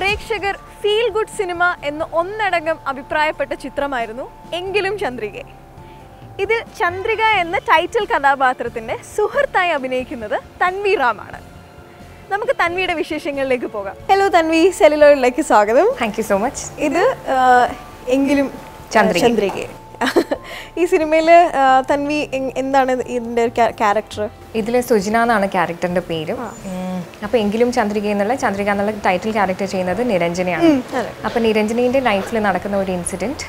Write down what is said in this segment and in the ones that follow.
പ്രേക്ഷകർ feel good cinema എന്ന് ഒന്നടങ്കം അഭിപ്രായപ്പെട്ട ചിത്രമായിരുന്നു എങ്കിലും ചന്ദ്രികെ ഇതിൽ ചന്ദ്രിക എന്ന ടൈറ്റിൽ കഥാപാത്രത്തിന്റെ സുഹൃത്തായി അഭിനയിക്കുന്നത് തൻവി റാമാണ് നമുക്ക് തൻവിയുടെ വിശേഷങ്ങളിലേക്ക് പോകാം ഹലോ തൻവി സെലുലോയിലേക്ക് സ്വാഗതം താങ്ക് യു സോ മച്ച് ഇത് ആ, എങ്കിലും ചന്ദ്രിക. ചന്ദ്രിക ഈ സിനിമയിൽ തൻവി എങ്- എന്താണ് ഇതിന്റെ ക്യാരക്ടർ ഇതിൽ സുജന എന്നാണ് ക്യാരക്ടറിന്റെ പേര് ഉം, അപ്പൊ എങ്കിലും ചന്ദ്രിക എന്നുള്ള ചന്ദ്രിക എന്നുള്ള ടൈറ്റിൽ ക്യാരക്ടർ ചെയ്യുന്നത് നിരഞ്ജനയാണ് അതെ. അപ്പൊ നിരഞ്ജനീന്റെ ലൈഫിൽ നടക്കുന്ന ഒരു ഇൻസിഡന്റ്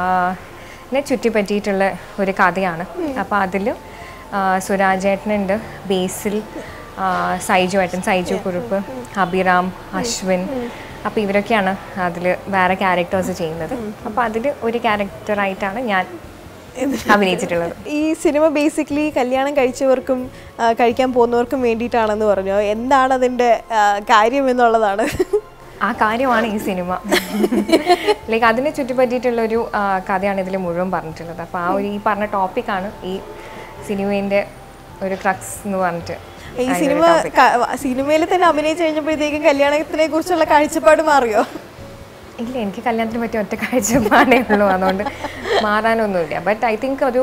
നെ ചുറ്റിപ്പറ്റിയിട്ടുള്ള ഒരു കഥയാണ് അപ്പൊ അതിൽ സുരാജേട്ടനുണ്ട് ബേസിൽ ആ, സൈജു ഏട്ടൻ സൈജു കുറുപ്പ് അഭിറാം അശ്വിൻ അപ്പൊ ഇവരൊക്കെയാണ് അതിൽ വേറെ ക്യാരക്ടേഴ്സ് ചെയ്യുന്നത് അപ്പൊ അതിൽ ഒരു ക്യാരക്ടറായിട്ടാണ് ഞാൻ അഭിനയിച്ചിട്ടുള്ളത് ഈ സിനിമ ബേസിക്കലി കല്യാണം കഴിച്ചവർക്കും ആ, കഴിക്കാൻ പോകുന്നവർക്കും വേണ്ടിയിട്ടാണെന്ന് പറഞ്ഞു എന്താണ് അതിന്റെ ആ, കാര്യം എന്നുള്ളതാണ് ആ കാര്യമാണ് ഈ സിനിമ ലൈക്ക് അതിനെ ചുറ്റിപ്പറ്റിയിട്ടുള്ള ഒരു ആ, കഥയാണ് ഇതിൽ മുഴുവൻ പറഞ്ഞിട്ടുള്ളത് അപ്പോൾ ആ ഒരു ഈ പറഞ്ഞ ടോപ്പിക്കാണ് ഈ സിനിമേൻ്റെ ഒരു ക്രക്സ് എന്ന് പറഞ്ഞിട്ട് ഈ സിനിമ സിനിമയിൽ തന്നെ അഭിനയിച്ചു കഴിഞ്ഞപ്പോഴത്തേക്കും കല്യാണത്തിനെ കുറിച്ചുള്ള കാഴ്ചപ്പാട് മാറിയോ ഇല്ല എനിക്ക് കല്യാണത്തിന് പറ്റിയ ഒറ്റ കാഴ്ചപ്പാടേ ഉള്ളൂ അതുകൊണ്ട് മാറാനൊന്നുമില്ല ബട്ട് ഐ തിങ്ക് ഒരു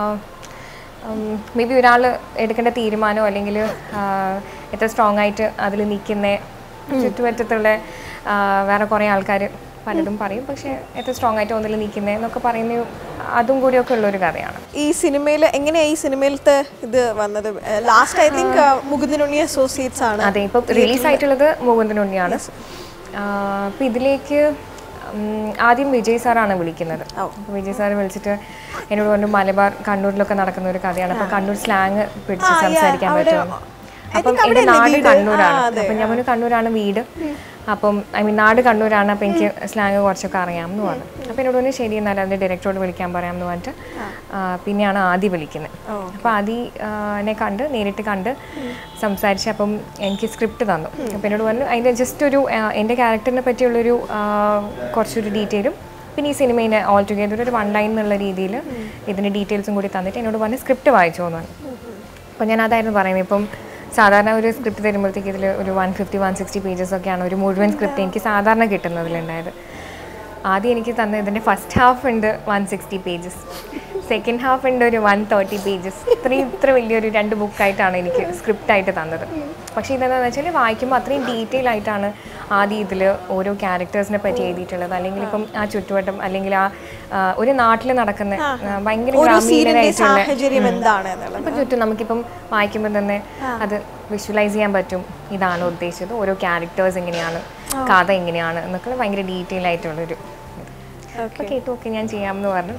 മേ ബി ഒരാൾ എടുക്കേണ്ട തീരുമാനമോ അല്ലെങ്കിൽ എത്ര സ്ട്രോങ് ആയിട്ട് അതിൽ നിൽക്കുന്ന ചുറ്റുപറ്റത്തുള്ള ആ, വേറെ കുറേ ആൾക്കാർ പലതും പറയും പക്ഷേ എത്ര സ്ട്രോങ് ആയിട്ട് ഒന്നിൽ നിൽക്കുന്നത് എന്നൊക്കെ പറയുന്ന അതും കൂടിയൊക്കെ ഉള്ളൊരു കഥയാണ് ഈ സിനിമയിൽ എങ്ങനെയാ ഈ സിനിമയിലത്തെ ഇത് വന്നത് last I think Mukundanunni Associates ആണ് അതെ ഇപ്പം റിലീസ് ആയിട്ടുള്ളത് മുകുന്ദനുണ്ണിയാണ് അപ്പം ഇതിലേക്ക് ഉം, ആദ്യം വിജയ് സാറാണ് വിളിക്കുന്നത് അപ്പോൾ വിജയ് സാർ വിളിച്ചിട്ട് എന്നോട് പറഞ്ഞു മലബാർ കണ്ണൂരിലൊക്കെ നടക്കുന്ന ഒരു കഥയാണ് അപ്പം കണ്ണൂർ സ്ലാങ് പിടിച്ച് സംസാരിക്കാൻ പറ്റുമോ അപ്പം എൻ്റെ നാട് കണ്ണൂരാണ് അപ്പം ഞാൻ പറഞ്ഞു കണ്ണൂരാണ് വീട് അപ്പം ഐ മീൻ നാട് കണ്ണൂരാണ് അപ്പം എനിക്ക് സ്ലാങ് കുറച്ചൊക്കെ അറിയാമെന്ന് പറഞ്ഞു അപ്പം എന്നോട് പറഞ്ഞു ശരി എന്നാൽ അതിൻ്റെ ഡയറക്ടറോട് വിളിക്കാൻ പറയാമെന്ന് പറഞ്ഞിട്ട് ആ, പിന്നെയാണ് ആദി വിളിക്കുന്നത് അപ്പോൾ ആദി ആ, എന്നെ കണ്ട് നേരിട്ട് കണ്ട് സംസാരിച്ച് അപ്പം എനിക്ക് സ്ക്രിപ്റ്റ് തന്നു അപ്പം എന്നോട് പറഞ്ഞു അതിൻ്റെ ജസ്റ്റ് ഒരു ആ, എൻ്റെ ക്യാരക്ടറിനെ പറ്റിയുള്ളൊരു ആ, കുറച്ചൊരു ഡീറ്റെയിലും പിന്നെ ഈ സിനിമയിനെ ഓൾ ടുഗെദർ ഒരു വൺ ലൈൻ എന്നുള്ള രീതിയിൽ ഇതിൻ്റെ ഡീറ്റെയിൽസും കൂടി തന്നിട്ട് എന്നോട് പറഞ്ഞ് സ്ക്രിപ്റ്റ് വായിച്ചു എന്നാണ് അപ്പോൾ ഞാൻ അതായിരുന്നു പറയുന്നത് ഇപ്പം സാധാരണ ഒരു സ്ക്രിപ്റ്റ് തരുമ്പോഴത്തേക്ക് ഇതിൽ ഒരു one fifty one sixty pages ഒക്കെയാണ് ഒരു മുഴുവൻ സ്ക്രിപ്റ്റ് എനിക്ക് സാധാരണ കിട്ടുന്നതിലുണ്ടായത് ആദ്യം എനിക്ക് തന്ന ഇതിൻ്റെ ഫസ്റ്റ് ഹാഫ് ഉണ്ട് one sixty pages second half ഉണ്ട് ഒരു വൺ തേർട്ടി പേജസ് ഇത്രയും ഇത്ര വലിയൊരു രണ്ട് ബുക്കായിട്ടാണ് എനിക്ക് സ്ക്രിപ്റ്റ് ആയിട്ട് തന്നത് പക്ഷേ ഇതെന്താണെന്ന് വെച്ചാൽ വായിക്കുമ്പോൾ അത്രയും ഡീറ്റെയിൽ ആയിട്ടാണ് ആദ്യം ഇതിൽ ഓരോ ക്യാരക്ടേഴ്സിനെ പറ്റി എഴുതിയിട്ടുള്ളത് അല്ലെങ്കിൽ ഇപ്പം ആ ചുറ്റുവട്ടം അല്ലെങ്കിൽ ആ ആ, ഒരു നാട്ടിൽ നടക്കുന്ന ആ, ഭയങ്കര ഒരു സീനിന്റെ ഗ്രാമീണരായിട്ടുള്ള സാഹചര്യം എന്താണ് എന്നുള്ളത് അപ്പം ചുറ്റും നമുക്കിപ്പം വായിക്കുമ്പോൾ തന്നെ അത് വിഷ്വലൈസ് ചെയ്യാൻ പറ്റും ഇതാണ് ഉദ്ദേശിച്ചത് ഓരോ ക്യാരക്ടേഴ്സ് എങ്ങനെയാണ് കഥ എങ്ങനെയാണ് എന്നൊക്കെ ഭയങ്കര ഡീറ്റെയിൽ ആയിട്ടുള്ളൊരു അപ്പോൾ കേട്ടു ഓക്കെ ഞാൻ ചെയ്യാമെന്ന് പറഞ്ഞു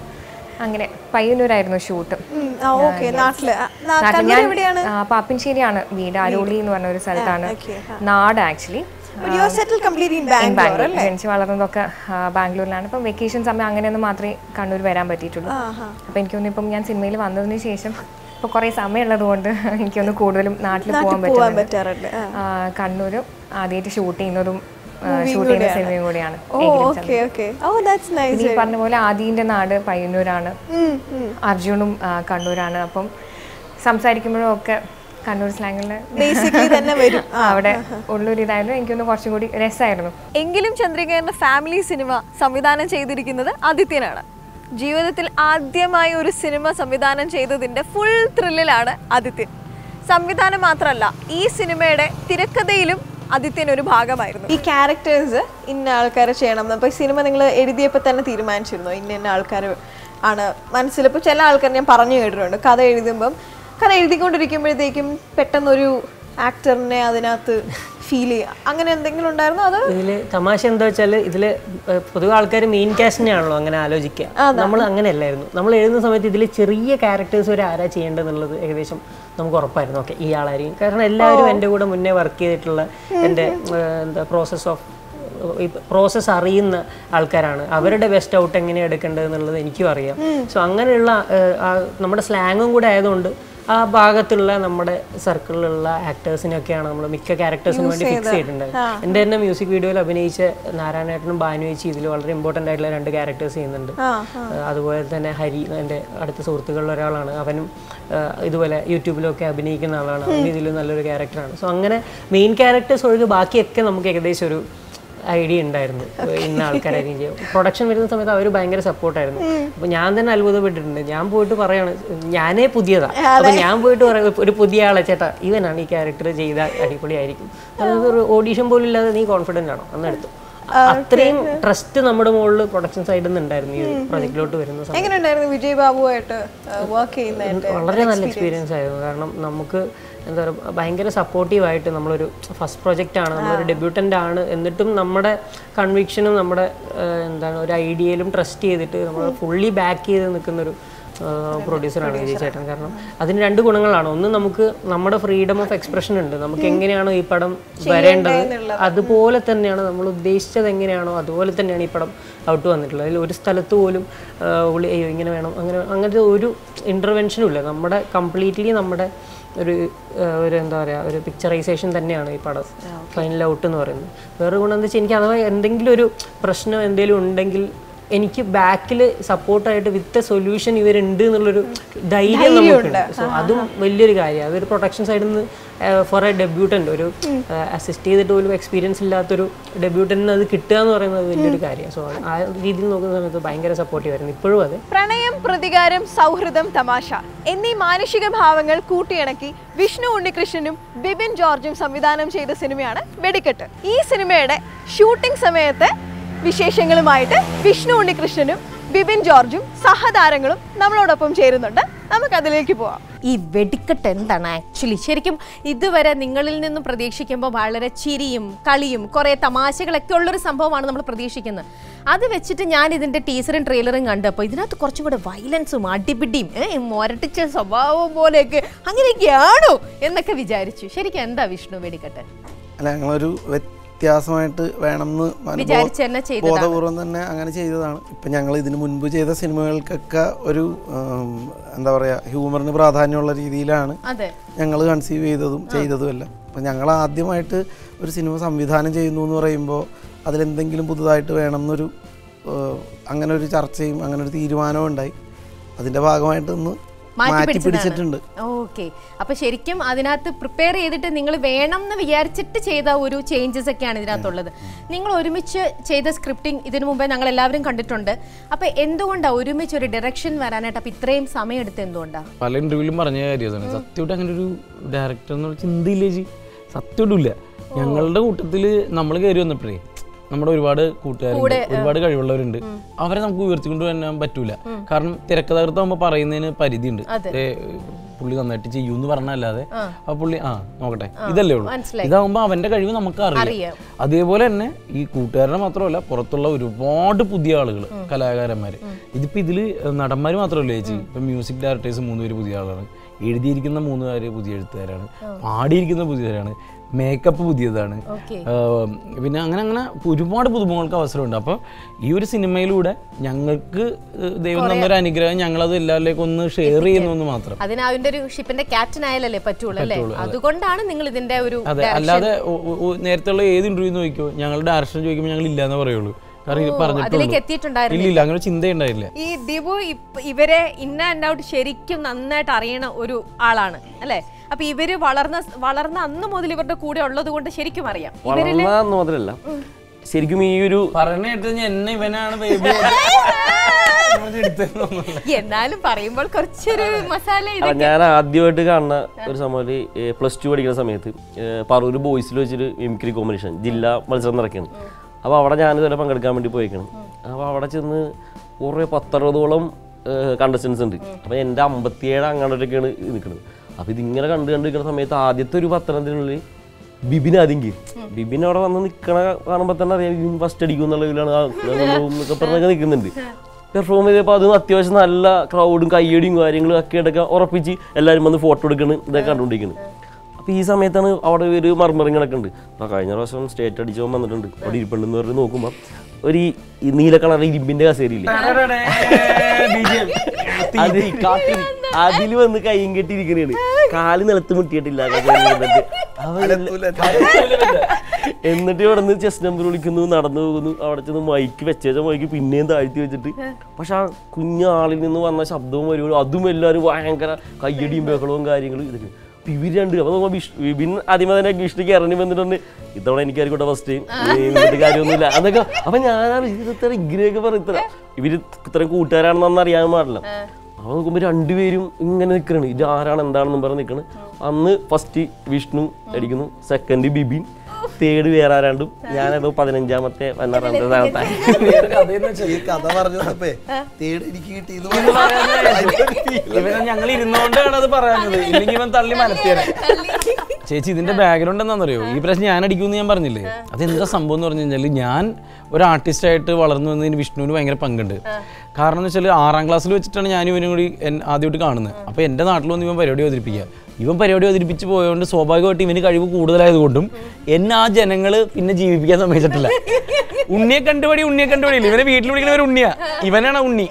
അങ്ങനെ പയ്യന്നൂരായിരുന്നു ഷൂട്ട് ഓക്കെ നാട്ടില് ആ, നാ- നാട്ടിൽ കണ്ണൂർ ഞാൻ എവിടെയാണ് ആ, പാപ്പിൻശ്ശേരിയാണ് വീട് അരോളി എന്ന് പറഞ്ഞ ഒരു സ്ഥലത്താണ് okay, നാട് actually you are settle complete in Bangalore Bangalore ജനിച്ച് വളർന്നതൊക്കെ ആ, ബാംഗ്ലൂരിലാണ് അപ്പം വെക്കേഷൻ സമയം അങ്ങനെയൊന്നും മാത്രമേ കണ്ണൂർ വരാൻ പറ്റിയിട്ടുള്ളൂ അപ്പം എനിക്കൊന്നും ഇപ്പം ഞാൻ സിനിമയിൽ വന്നതിന് ശേഷം ഇപ്പോൾ കുറേ സമയമുള്ളത് കൊണ്ട് എനിക്കൊന്ന് കൂടുതലും നാട്ടിൽ പോകാൻ പോവാൻ പറ്റുന്നുണ്ട് പറ്റാറുണ്ട് ആ. ആ, കണ്ണൂര് ആദ്യമായിട്ട് ഷൂട്ട് ചെയ്യുന്നതും ഷൂട്ട് ചെയ്യുന്ന സിനിമയും കൂടിയാണ് oh okay okay oh that's nice ഈ പറഞ്ഞ പോലെ ആദീൻ്റെ നാട് പയ്യന്നൂരാണ് അർജുനും ആ, കണ്ണൂരാണ് അപ്പം സംസാരിക്കുമ്പോഴും ഒക്കെ കണ്ണൂർ സ്ലാങ്ങിൽ ബേസിക്കലി തന്നെ വരും അവിടെ ഉള്ളൊരു ഇതായിരുന്നു എനിക്കൊന്ന് കുറച്ചും കൂടി രസമായിരുന്നു എങ്കിലും ചന്ദ്രിക എന്ന ഫാമിലി സിനിമ സംവിധാനം ചെയ്തിരിക്കുന്നത് ആദിത്യനാണ് ജീവിതത്തിൽ ആദ്യമായി ഒരു സിനിമ സംവിധാനം ചെയ്തതിന്റെ ഫുൾ ത്രില്ലിലാണ് ആദിത്യൻ സംവിധാനം മാത്രമല്ല ഈ സിനിമയുടെ തിരക്കഥയിലും ആദിത്യൻ ഒരു ഭാഗമായിരുന്നു ഈ ക്യാരക്ടേഴ്സ് ഇന്ന ആൾക്കാരെ ചെയ്യണം അപ്പൊ ഈ സിനിമ നിങ്ങൾ എഴുതിയപ്പോൾ തന്നെ തീരുമാനിച്ചിരുന്നു ഇന്ന ഇന്ന ആൾക്കാർ ആണ് മനസ്സിൽ ഇപ്പോൾ ചില ആൾക്കാർ ഞാൻ പറഞ്ഞു കേട്ടിട്ടുണ്ട് കഥ എഴുതുമ്പം കഥ എഴുതിക്കൊണ്ടിരിക്കുമ്പോഴത്തേക്കും പെട്ടെന്നൊരു ആക്ടറിനെ അതിനകത്ത് ഫീൽ ചെയ്യുക അങ്ങനെ എന്തെങ്കിലും ഉണ്ടായിരുന്നോ അത് ഇതില് തമാശ എന്താ വെച്ചാൽ ഇതില് ഏഹ്, പൊതുവെ ആൾക്കാർ മെയിൻ കാസ്റ്റിനെയാണല്ലോ അങ്ങനെ ആലോചിക്കുക നമ്മൾ അങ്ങനെയല്ലായിരുന്നു നമ്മൾ എഴുതുന്ന സമയത്ത് ഇതിൽ ചെറിയ ക്യാരക്ടേഴ്സ് ഒരു ആരാ ചെയ്യേണ്ടതെന്നുള്ളത് ഏകദേശം നമുക്ക് ഉറപ്പായിരുന്നു ഓക്കെ ഈ ആളായിരിക്കും കാരണം എല്ലാവരും എൻ്റെ കൂടെ മുന്നേ വർക്ക് ചെയ്തിട്ടുള്ള എൻ്റെ ഏഹ്, എന്താ പ്രോസസ് ഓഫ് ഈ പ്രോസസ്സ് അറിയുന്ന ആൾക്കാരാണ് അവരുടെ ബെസ്റ്റ് ഔട്ട് എങ്ങനെ എടുക്കേണ്ടത് എന്നുള്ളത് എനിക്കും അറിയാം സോ അങ്ങനെയുള്ള ഏഹ്, ആ നമ്മുടെ സ്ലാങ്ങും കൂടെ ആയതുകൊണ്ട് ആ ഭാഗത്തുള്ള നമ്മുടെ സർക്കിളിലുള്ള ആക്ടേഴ്സിനൊക്കെയാണ് നമ്മൾ മിക്ക ക്യാരക്ടേഴ്സിന് വേണ്ടി ഫിക്സ് ചെയ്തിട്ടുണ്ടായത് എൻ്റെ തന്നെ മ്യൂസിക് വീഡിയോയിൽ അഭിനയിച്ച നാരായണേട്ടനും ഭാനു ചേച്ചി ഇതിൽ വളരെ ഇമ്പോർട്ടൻ്റ് ആയിട്ടുള്ള രണ്ട് ക്യാരക്ടേഴ്സ് ചെയ്യുന്നുണ്ട് ഏഹ് അതുപോലെ തന്നെ ഹരി എൻ്റെ അടുത്ത സുഹൃത്തുക്കളിൽ ഒരാളാണ് അവനും ഏഹ് ഇതുപോലെ യൂട്യൂബിലൊക്കെ അഭിനയിക്കുന്ന ആളാണ് അവൻ ഇതിൽ നല്ലൊരു ക്യാരക്ടറാണ് സോ അങ്ങനെ മെയിൻ ക്യാരക്ടേഴ്സ് ഒഴികെ ബാക്കിയൊക്കെ നമുക്ക് ഏകദേശം ഒരു ഐഡിയ ഉണ്ടായിരുന്നു ഇന്ന ആൾക്കാരായിരിക്കും ചെയ്യും പ്രൊഡക്ഷൻ വരുന്ന സമയത്ത് അവർ ഭയങ്കര സപ്പോർട്ടായിരുന്നു അപ്പോൾ ഞാൻ തന്നെ അത്ഭുതപ്പെട്ടിട്ടുണ്ട് ഞാൻ പോയിട്ട് പറയാണ് ഞാനേ പുതിയതാ അപ്പോൾ ഞാൻ പോയിട്ട് പറയും ഒരു പുതിയ ആളെ ചേട്ടാ ഇവനാണ് ഈ ക്യാരക്ടർ ചെയ്ത അടിപൊളിയായിരിക്കും അതായത് ഒരു ഓഡീഷൻ പോലും ഇല്ലാതെ നീ കോൺഫിഡൻ്റ് ആണോ എന്നെടുത്തു അത്രയും ട്രസ്റ്റ് നമ്മുടെ മുകളിൽ പ്രൊഡക്ഷൻ സൈഡിൽ നിന്ന് ഉണ്ടായിരുന്നു ഈ പ്രൊജക്റ്റിലോട്ട് വരുന്ന സമയത്ത് എങ്ങനെയുണ്ടായിരുന്നു വിജയ് ബാബുവായിട്ട് വർക്ക് ചെയ്യുന്നതിന്റെ വളരെ നല്ല എക്സ്പീരിയൻസ് ആയിരുന്നു കാരണം നമുക്ക് എന്താ പറയുക ഭയങ്കര സപ്പോർട്ടീവായിട്ട് നമ്മളൊരു ഫസ്റ്റ് പ്രൊജക്റ്റ് ആണ് നമ്മളൊരു ഡെബ്യൂട്ടൻ്റ് ആണ് എന്നിട്ടും നമ്മുടെ കൺവിക്ഷനും നമ്മുടെ ആ, എന്താണ് ഒരു ഐഡിയയിലും ട്രസ്റ്റ് ചെയ്തിട്ട് നമ്മൾ ഫുള്ളി ബാക്ക് ചെയ്ത് നിൽക്കുന്നൊരു പ്രൊഡ്യൂസറാണ് വിജയ് ചേട്ടൻ കാരണം അതിന് രണ്ട് ഗുണങ്ങളാണ് ഒന്ന് നമുക്ക് നമ്മുടെ ഫ്രീഡം ഓഫ് എക്സ്പ്രഷൻ ഉണ്ട് നമുക്ക് എങ്ങനെയാണോ ഈ പടം വരേണ്ടത് അതുപോലെ തന്നെയാണ് നമ്മൾ ഉദ്ദേശിച്ചത് എങ്ങനെയാണോ അതുപോലെ തന്നെയാണ് ഈ പടം ഔട്ട് വന്നിട്ടുള്ളത് അതിൽ ഒരു സ്ഥലത്ത് പോലും ആ, ഉള്ളി അയ്യോ ഇങ്ങനെ വേണം അങ്ങനെ അങ്ങനത്തെ ഒരു ഇൻ്റർവെൻഷനും ഇല്ല നമ്മുടെ കംപ്ലീറ്റ്ലി നമ്മുടെ ഒരു ആ, ഒരു എന്താ പറയുക ഒരു പിക്ചറൈസേഷൻ തന്നെയാണ് ഈ പടം ഫൈനൽ ഔട്ട് എന്ന് പറയുന്നത് വേറെ ഗുണം എന്താ വെച്ചാൽ എനിക്ക് അഥവാ എന്തെങ്കിലും ഒരു പ്രശ്നം എന്തെങ്കിലും ഉണ്ടെങ്കിൽ എനിക്ക് ബാക്കിൽ സപ്പോർട്ടായിട്ട് വിത്ത് സൊല്യൂഷൻ ഇവരുണ്ട് എന്നുള്ളൊരു ധൈര്യം നമുക്കുണ്ട് സോ അതും വലിയൊരു കാര്യമാണ് അതൊരു പ്രൊട്ടക്ഷൻ സൈഡിൽ നിന്ന് ഫോർ എ ഡെബ്യൂട്ടൻ്റ് ഒരു അസിസ്റ്റ് ചെയ്തിട്ട് പോലും എക്സ്പീരിയൻസ് ഇല്ലാത്തൊരു ഡെബ്യൂട്ടന് അത് കിട്ടുക എന്ന് പറയുന്നത് വലിയൊരു കാര്യമാണ് സോ ആ രീതിയിൽ നോക്കുന്ന സമയത്ത് ഭയങ്കര സപ്പോർട്ടീവ് ആയിരുന്നു ഇപ്പോഴും അതെ പ്രണയം പ്രതികാരം സൗഹൃദം തമാശ എന്നീ മാനുഷിക ഭാവങ്ങൾ കൂട്ടിയിണക്കി വിഷ്ണു ഉണ്ണികൃഷ്ണനും ബിബിൻ ജോർജും സംവിധാനം ചെയ്ത സിനിമയാണ് വെടിക്കെട്ട് ഈ സിനിമയുടെ ഷൂട്ടിംഗ് സമയത്തെ വിശേഷങ്ങളുമായിട്ട് വിഷ്ണു ഉണ്ണികൃഷ്ണനും ബിബിൻ ജോർജും സഹതാരങ്ങളും നമ്മളോടൊപ്പം ചേരുന്നുണ്ട് നമുക്ക് അതിലേക്ക് പോവാം ഈ വെടിക്കെട്ട് എന്താണ് ആക്ച്വലി ശരിക്കും ഇതുവരെ നിങ്ങളിൽ നിന്നും പ്രതീക്ഷിക്കുമ്പോൾ വളരെ ചിരിയും കളിയും കുറേ തമാശകളൊക്കെ ഉള്ളൊരു സംഭവമാണ് നമ്മൾ പ്രതീക്ഷിക്കുന്നത് അത് വെച്ചിട്ട് ഞാൻ ഇതിൻ്റെ ടീസറും ട്രെയിലറും കണ്ടപ്പോൾ ഇതിനകത്ത് കുറച്ചും കൂടെ വയലൻസും അടിപിടിയും ഏ, മൊരട്ടിച്ച സ്വഭാവം പോലെയൊക്കെ അങ്ങനെയൊക്കെയാണോ എന്നൊക്കെ വിചാരിച്ചു ശരിക്കും എന്താ വിഷ്ണു വെടിക്കെട്ട് അല്ല ഞങ്ങളൊരു വ്യത്യാസമായിട്ട് വേണമെന്ന് മനഃപൂ- വിചാരിച്ച് തന്നെ ചെയ്തതാണ്. ബോധപൂർവം തന്നെ അങ്ങനെ ചെയ്തതാണ് ഇപ്പം ഞങ്ങൾ ഇതിന് മുൻപ് ചെയ്ത സിനിമകൾക്കൊക്കെ ഒരു ഉം, എന്താ പറയുക ഹ്യൂമറിന് പ്രാധാന്യമുള്ള രീതിയിലാണ് അതെ ഞങ്ങൾ കൺസീവ് ചെയ്തതും ചെയ്തതും എല്ലാം അപ്പം ഞങ്ങൾ ആദ്യമായിട്ട് ഒരു സിനിമ സംവിധാനം ചെയ്യുന്നു എന്ന് പറയുമ്പോൾ അതിലെന്തെങ്കിലും പുതുതായിട്ട് വേണം എന്നൊരു ഏഹ്, അങ്ങനെ ഒരു ചർച്ചയും അങ്ങനെ ഒരു തീരുമാനവും ഉണ്ടായി അതിൻ്റെ ഭാഗമായിട്ട് ഒന്ന് മാറ്റി പിടിച്ചിട്ടുണ്ട് ഓക്കെ അപ്പൊ ശരിക്കും അതിനകത്ത് പ്രിപ്പയർ ചെയ്തിട്ട് നിങ്ങൾ വേണം എന്ന് വിചാരിച്ചിട്ട് ചെയ്ത ഒരു ചേഞ്ചസ് ഒക്കെയാണ് ഇതിനകത്തുള്ളത് നിങ്ങൾ ഒരുമിച്ച് ചെയ്ത സ്ക്രിപ്റ്റിംഗ് ഇതിനു മുമ്പേ ഞങ്ങൾ എല്ലാവരും കണ്ടിട്ടുണ്ട് അപ്പൊ എന്തുകൊണ്ടാണ് ഒരുമിച്ച് ഒരു ഡയറക്ഷൻ വരാനായിട്ട് അപ്പൊ ഇത്രയും സമയം എടുത്ത് എന്തുകൊണ്ടാ പല ഇന്റർവ്യൂവിലും പറഞ്ഞ കാര്യമാണ് സത്യമായിട്ട് അങ്ങനെ ഒരു ഡയറക്ടർ എന്നുള്ള ചിന്തയില്ലേ ചേച്ചി സത്യമായിട്ടും ഇല്ല ഞങ്ങളുടെ കൂട്ടത്തിൽ നമ്മൾ കയറി വന്നപ്പോഴേ നമ്മുടെ ഒരുപാട് കൂട്ടുകാരുണ്ട് ഒരുപാട് കഴിവുള്ളവരുണ്ട് അവരെ നമുക്ക് ഉയർത്തിക്കൊണ്ട് വരാൻ പറ്റൂല കാരണം തിരക്കഥാകൃത്താകുമ്പോൾ പറയുന്നതിന് പരിധിയുണ്ട് ഏ, പുള്ളി നന്നായിട്ട് ചെയ്യൂന്ന് പറഞ്ഞല്ലാതെ ആ പുള്ളി ആ നോക്കട്ടെ ഇതല്ലേ ഉള്ളൂ ഇതാകുമ്പോ അവന്റെ കഴിവ് നമുക്ക് അറിയാം അതേപോലെ തന്നെ ഈ കൂട്ടുകാരുടെ മാത്രമല്ല പുറത്തുള്ള ഒരുപാട് പുതിയ ആളുകൾ കലാകാരന്മാര് ഇതിപ്പോ ഇതില് നടന്മാര് മാത്രമല്ല ചേച്ചി ഇപ്പൊ മ്യൂസിക് ഡയറക്ടേഴ്സ് മൂന്ന് പേര് പുതിയ ആളാണ് എഴുതിയിരിക്കുന്ന മൂന്ന് പേര് പുതിയ എഴുത്തുകാരാണ് പാടിയിരിക്കുന്ന പുതിയവരാണ് മേക്കപ്പ് പുതിയതാണ് ആഹ് പിന്നെ അങ്ങനെ അങ്ങനെ ഒരുപാട് പുതുമുഖങ്ങൾക്ക് അവസരമുണ്ട് അപ്പോൾ ഈ ഒരു സിനിമയിലൂടെ ഞങ്ങൾക്ക് ഏഹ് ദൈവം തന്നൊരു അനുഗ്രഹം ഞങ്ങളത് എല്ലാവരിലേക്കും ഒന്ന് ഷെയർ ചെയ്യുന്നു എന്ന് മാത്രം അതിന് അതിന്റെ ഒരു ഷിപ്പിന്റെ ക്യാപ്റ്റൻ ആയാലല്ലേ പറ്റുള്ളൂ അല്ലേ അതുകൊണ്ടാണ് നിങ്ങൾ ഇതിന്റെ ഒരു അതെ അല്ലാതെ ഒ- ഒ- ഒ- നേരത്തെയുള്ള ഏത് ഇന്റർവ്യൂ നോക്കിയോ ഞങ്ങളുടെ ഡയറക്ഷൻ ചോദിക്കുമ്പോൾ ഞങ്ങൾ ഇല്ലാന്ന് പറയുള്ളൂ കാരണം ഇത് അതിലേക്ക് പറഞ്ഞിട്ടുള്ളൂ എത്തിയിട്ടുണ്ടായിരുന്നില്ല. ഇല്ല ഇല്ല അങ്ങനെ ചിന്തയുണ്ടായില്ല ഈ ദിബു ഇപ്പ- ഇവരെ ഇന്ന ആൻഡ് ഔട്ട് ശരിക്കും നന്നായിട്ട് അറിയണ ഒരു ആളാണ് അല്ലെ അപ്പൊ ഇവര് വളർന്ന വളർന്ന അന്ന് മുതൽ ഇവരുടെ കൂടെ ഉള്ളത് കൊണ്ട് ശരിക്കും അറിയാം ഇവരില് വളർന്ന മാത്രമല്ല ശരിക്കും ഈ ഒരു പറഞ്ഞ കേട്ട് എന്നെ ഇവനാണ് ബേബി എന്നാലും പറയുമ്പോൾ കുറച്ചൊരു മസാല ഇത് അല്ല ഞാൻ ആദ്യമായിട്ട് കാണുന്ന ഒരു സംഭവം പ്ലസ് ടു പഠിക്കുന്ന സമയത്ത് ഏഹ് പറൂർ ബോയ്സിൽ വെച്ചൊരു മിമിക്രി കോമ്പറ്റീഷൻ ജില്ലാ മത്സരം നടക്കുകയാണ് അപ്പോൾ അവിടെ ഞാൻ ഇതുവരെ പങ്കെടുക്കാൻ വേണ്ടി പോയേക്കണം അപ്പോൾ അവിടെ ചെന്ന് കുറേ പത്തറുപതോളം കണ്ടസ്റ്റൻസ് ഉണ്ട് അപ്പോൾ എൻ്റെ അമ്പത്തിയേഴ് അങ്ങോട്ടൊക്കെയാണ് നിൽക്കുന്നത് അപ്പോൾ ഇതിങ്ങനെ കണ്ട് കണ്ട് നിൽക്കുന്ന സമയത്ത് ആദ്യത്തെ ഒരു പത്തനത്തിനുള്ളിൽ ബിബിൻ ആദ്യം കയറി ബിബിൻ അവിടെ വന്ന് നിൽക്കണ കാണുമ്പോൾ തന്നെ അറിയാം ബിബിൻ ഫസ്റ്റ് അടിക്കും എന്നുള്ള ഇതിലാണ് ആ എന്നൊക്കെ പറഞ്ഞൊക്കെ നിൽക്കുന്നുണ്ട് പെർഫോം ചെയ്തപ്പോൾ അത് അത്യാവശ്യം നല്ല ക്രൗഡും കയ്യടിയും കാര്യങ്ങളും ഒക്കെ എടുക്കാൻ ഉറപ്പിച്ച് എല്ലാവരും വന്ന് ഫോട്ടോ എടുക്കണം ഇതൊക്കെ കണ്ടുകൊണ്ടിരിക്കുന്നത് അപ്പോൾ ഈ സമയത്താണ് അവിടെ ഒരു മർമറിങ്ങളൊക്കെ ഉണ്ട് അപ്പോൾ കഴിഞ്ഞ പ്രാവശ്യം സ്റ്റേറ്റ് അടിച്ചവൻ വന്നിട്ടുണ്ട് അവിടെ ഇരിപ്പുണ്ടെന്ന് പറഞ്ഞ് നോക്കുമ്പോൾ ഒരു ഈ- ഈ നീല കളർ ഇരുമ്പിന്റെ കസേരയില്ലേ അത് കാട്ടിൽ അതിൽ വന്ന് കൈയും കെട്ടിയിരിക്കണേണ് കാല് നിലത്ത് മുട്ടിയിട്ടില്ല കസേരയിൽ ഇരുന്നിട്ട്. അവൻ എന്നിട്ട് ഇവിടെ നിന്ന് ചെസ് നമ്പർ വിളിക്കുന്നു നടന്നു പോകുന്നു അവിടെ ചെന്ന് മൈക്ക് വെച്ച മൈക്ക് പിന്നെയും താഴ്ത്തി വെച്ചിട്ട് പക്ഷെ ആ കുഞ്ഞു ആളിൽ നിന്ന് വന്ന ശബ്ദവും വരുമ്പോഴും അതും എല്ലാവരും ഭയങ്കര കയ്യടിയും ബഹളവും കാര്യങ്ങളും ഇതൊക്കെ ഇവര് രണ്ട് അപ്പൊ നോക്കുമ്പോ വിഷ്- വിപിൻ ആദ്യമേ തന്നെ വിഷ്ണുക്ക് ഇറങ്ങി വന്നിട്ടുണ്ട് ഇത്തവണ എനിക്കായിരിക്കട്ടെ ഫസ്റ്റ് എന്നിട്ട് കാര്യമൊന്നുമില്ല അതൊക്കെ അപ്പൊ ഞാനാണ് ഇത് ഇത്ര ഇങ്ങനെയൊക്കെ പറ ഇത്ര ഇവര് ഇത്രയും കൂട്ടുകാരാണെന്നൊന്നും അറിയാൻ പാടില്ല അപ്പൊ നോക്കുമ്പോ രണ്ടുപേരും ഇങ്ങനെ നിൽക്കണ് ഇത് ആരാണ് എന്താണെന്നും പറഞ്ഞ് നിൽക്കണ് അന്ന് ഫസ്റ്റ് വിഷ്ണു അടിക്കുന്നു സെക്കൻഡ് ബിബിൻ തേർഡ് വേറെ ആരാണ്ടും ഞാനത് പതിനഞ്ചാമത്തെ പതിനാറാമത്തെ സ്ഥാനത്തായി ഈ കഥ പറഞ്ഞപ്പേ തേട് എനിക്ക് കിട്ടിയത് ഇവനെ ഞങ്ങൾ ഇരുന്നോണ്ടാണ് അത് പറയുന്നത് ഇല്ലെങ്കിൽ ഇവൻ തള്ളി മനത്തിയാണ് ചേച്ചി ഇതിന്റെ ബാക്ക്ഗ്രൗണ്ട് എന്താണെന്നറിയോ ഈ പ്രശ്നം ഞാൻ അടിക്കുമെന്ന് ഞാൻ പറഞ്ഞില്ലേ അതെന്താ സംഭവം എന്ന് പറഞ്ഞു കഴിഞ്ഞാൽ ഞാൻ ഒരു ആർട്ടിസ്റ്റ് ആയിട്ട് വളർന്നു വന്നതിന് വിഷ്ണുവിന് ഭയങ്കര പങ്കുണ്ട് കാരണം എന്ന് വെച്ചാൽ ആറാം ക്ലാസ്സിൽ വെച്ചിട്ടാണ് ഞാൻ ഇവനും കൂടി എൻ- ആദ്യമായിട്ട് കാണുന്നത് അപ്പോൾ എൻ്റെ നാട്ടിൽ വന്ന് ഇവൻ പരിപാടി അവതരിപ്പിക്കുക ഇവൻ പരിപാടി അവതരിപ്പിച്ച് പോയതുകൊണ്ട് സ്വാഭാവികമായിട്ട് ഇവന് കഴിവ് കൂടുതലായതുകൊണ്ടും എന്നെ ആ ജനങ്ങൾ പിന്നെ ജീവിപ്പിക്കാൻ സമ്മതിച്ചിട്ടില്ല ഉണ്ണിയെ കണ്ടുപടി ഉണ്ണിയെ കണ്ടുപടിയില്ല ഇവനെ വീട്ടിൽ വിളിക്കുന്നവർ ഉണ്ണിയാ ഇവനാണ് ഉണ്ണി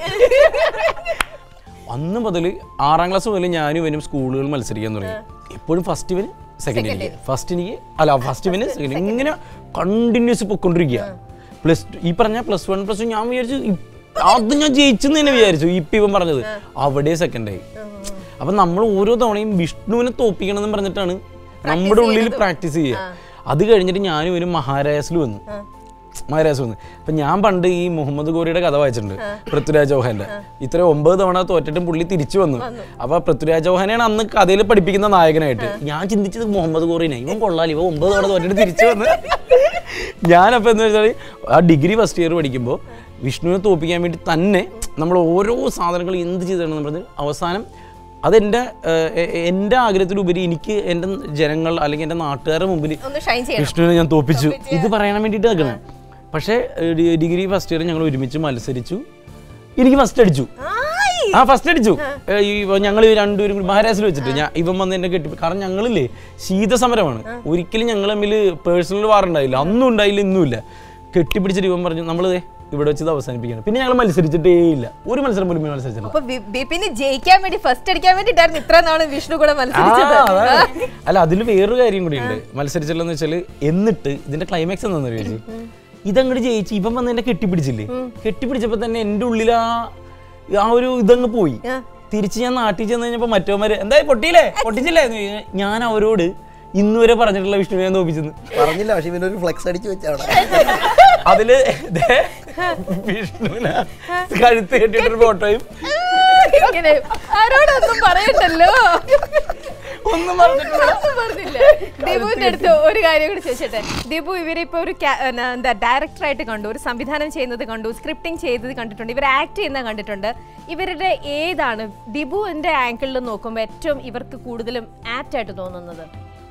അന്ന് മുതൽ ആറാം ക്ലാസ് മുതൽ ഞാനും ഇവനും സ്കൂളുകൾ മത്സരിക്കാൻ തുടങ്ങി എപ്പോഴും ഫസ്റ്റ് ഇവന് സെക്കൻഡ് എനിക്ക് ഫസ്റ്റ് എനിക്ക് അല്ല ഫസ്റ്റ് ഇവന് സെക്കൻഡ് ഇങ്ങനെ കണ്ടിന്യൂസ് പൊയ്ക്കൊണ്ടിരിക്കുക പ്ലസ് ടു ഈ പറഞ്ഞ പ്ലസ് വൺ പ്ലസ് ടു ഞാൻ വിചാരിച്ചു ഇ- അത് ഞാൻ ജയിച്ചെന്ന് തന്നെ വിചാരിച്ചു ഇപ്പം ഇവൻ പറഞ്ഞത് അവിടെ സെക്കൻഡായി അപ്പം നമ്മൾ ഓരോ തവണയും വിഷ്ണുവിനെ തോപ്പിക്കണം എന്ന് പറഞ്ഞിട്ടാണ് നമ്മുടെ ഉള്ളിൽ പ്രാക്ടീസ് ചെയ്യുക അത് കഴിഞ്ഞിട്ട് ഞാനും ഇവനും മഹാരാജസിൽ വന്നു മഹാരാജ് വന്നു അപ്പൊ ഞാൻ പണ്ട് ഈ മുഹമ്മദ് ഗോറിയുടെ കഥ വായിച്ചിട്ടുണ്ട് പൃഥ്വിരാജ് ചൗഹാന്റെ ഇത്ര ഒമ്പത് തവണ തോറ്റിട്ടും പുള്ളി തിരിച്ചു വന്നു അപ്പൊ പൃഥ്വിരാജ് ചൗഹാനെയാണ് അന്ന് കഥയിൽ പഠിപ്പിക്കുന്ന നായകനായിട്ട് ഞാൻ ചിന്തിച്ചത് മുഹമ്മദ് ഗോറിനെ ഇവൻ കൊള്ളാലി ഇവ ഒമ്പത് തവണ തോറ്റിട്ട് തിരിച്ചു വന്ന് ഞാനപ്പോൾ എന്താ വെച്ചാൽ ആ ഡിഗ്രി ഫസ്റ്റ് ഇയർ പഠിക്കുമ്പോൾ വിഷ്ണുവിനെ തോപ്പിക്കാൻ വേണ്ടി തന്നെ നമ്മൾ ഓരോ സാധനങ്ങൾ എന്ത് ചെയ്തതെന്ന് പറഞ്ഞ് അവസാനം അതെൻ്റെ ഏഹ്, എ- എൻ്റെ ആഗ്രഹത്തിലുപരി എനിക്ക് എൻ്റെ ജനങ്ങൾ അല്ലെങ്കിൽ എൻ്റെ നാട്ടുകാരുടെ മുമ്പിൽ ഒന്ന് ഷൈൻ ചെയ്യണം വിഷ്ണുവിനെ ഞാൻ തോപ്പിച്ചു ഇത് പറയാൻ വേണ്ടിയിട്ട് ആക്കണേ പക്ഷേ ഏഹ്, ഡി- ഡിഗ്രി ഫസ്റ്റ് ഇയർ ഞങ്ങൾ ഒരുമിച്ച് മത്സരിച്ചു എനിക്ക് ഫസ്റ്റ് അടിച്ചു ആ ഫസ്റ്റ് അടിച്ചു ഏഹ്, ഈ ഞങ്ങൾ രണ്ടുപേരും കൂടി മഹാരാഷ്ട്രയിൽ വെച്ചിട്ട് ഞാൻ ഇവൻ വന്ന് എന്നെ കെട്ടി കാരണം ഞങ്ങളില്ലേ ശീതസമരമാണ് ഒരിക്കലും ഞങ്ങൾ തമ്മിൽ പേഴ്സണൽ വാർ ഉണ്ടായില്ല അന്നും ഉണ്ടായില്ല ഇന്നും ഇല്ല കെട്ടിപ്പിടിച്ചിട്ട് ഇവൻ പറഞ്ഞു നമ്മൾ ഇവിടെ വെച്ച് ഇത് അവസാനിപ്പിക്കണം പിന്നെ ഞങ്ങൾ മത്സരിച്ചിട്ടേ ഇല്ല ഒരു മത്സരം പോലും പിന്നെ മത്സരിച്ചില്ല അപ്പൊ ബി- ബിപിന് ജയിക്കാൻ വേണ്ടി ഫസ്റ്റ് അടിക്കാൻ വേണ്ടിട്ടായിരുന്നു ഇത്ര നാള് വിഷ്ണു കൂടെ ആ, മത്സരിച്ചത് അതാണ്. അല്ല അതിൽ വേറൊരു കാര്യം കൂടി ഉണ്ട് മത്സരിച്ചില്ലെന്ന് വെച്ചാല് എന്നിട്ട് ഇതിന്റെ ക്ലൈമാക്സ് എന്താണെന്ന് ചോദിച്ചു ഇതങ്ങോട്ട് ജയിച്ച് ഇവൻ വന്ന് എന്നെ കെട്ടിപ്പിടിച്ചില്ലേ കെട്ടിപ്പിടിച്ചപ്പോ തന്നെ എന്റെ ഉള്ളിൽ ആ ആ ഒരു ഇതങ്ങ് പോയി തിരിച്ച് ഞാൻ നാട്ടിൽ ചെന്ന് കഴിഞ്ഞപ്പോ മറ്റവന്മാര് എന്തായി പൊട്ടിയില്ലേ പൊട്ടിച്ചില്ലേ എന്ന് ചോദിച്ചു. ഞാൻ അവരോട് ഇന്ന് വരെ പറഞ്ഞിട്ടുള്ള വിഷ്ണുവിനെ ഞാൻ തോപ്പിച്ചെന്ന് പറഞ്ഞില്ല പക്ഷെ ഇവനൊരു ഫ്ലെക്സ് അടിച്ച് വെച്ച അവിടെ അതില് ദേ വിഷ്ണുവിനെ കഴുത്ത് കെട്ടിയിട്ടൊരു ഫോട്ടോയും ഇങ്ങനെ ആരോടൊന്നും പറയണ്ടല്ലോ ഒന്നും പറഞ്ഞിട്ടില്ല ഒന്നും പറഞ്ഞില്ല ദീപുവിന്റെ അടുത്ത് ഒരു കാര്യം കൂടി ചോദിച്ചോട്ടെ ദീപു ഇവരെ ഇപ്പൊ ഒരു ക്യാ- എന്നാ, എന്താ ഡയറക്ടറായിട്ട് കണ്ടു ഒരു സംവിധാനം ചെയ്യുന്നത് കണ്ടു സ്ക്രിപ്റ്റിംഗ് ചെയ്തത് കണ്ടിട്ടുണ്ട് ഇവർ ആക്ട് ചെയ്യുന്നത് കണ്ടിട്ടുണ്ട് ഇവരുടെ ഏതാണ് ദിബുവിന്റെ ആംഗിളിൽ നോക്കുമ്പോൾ ഏറ്റവും ഇവർക്ക് കൂടുതലും ആപ്റ്റ് ആയിട്ട് തോന്നുന്നത്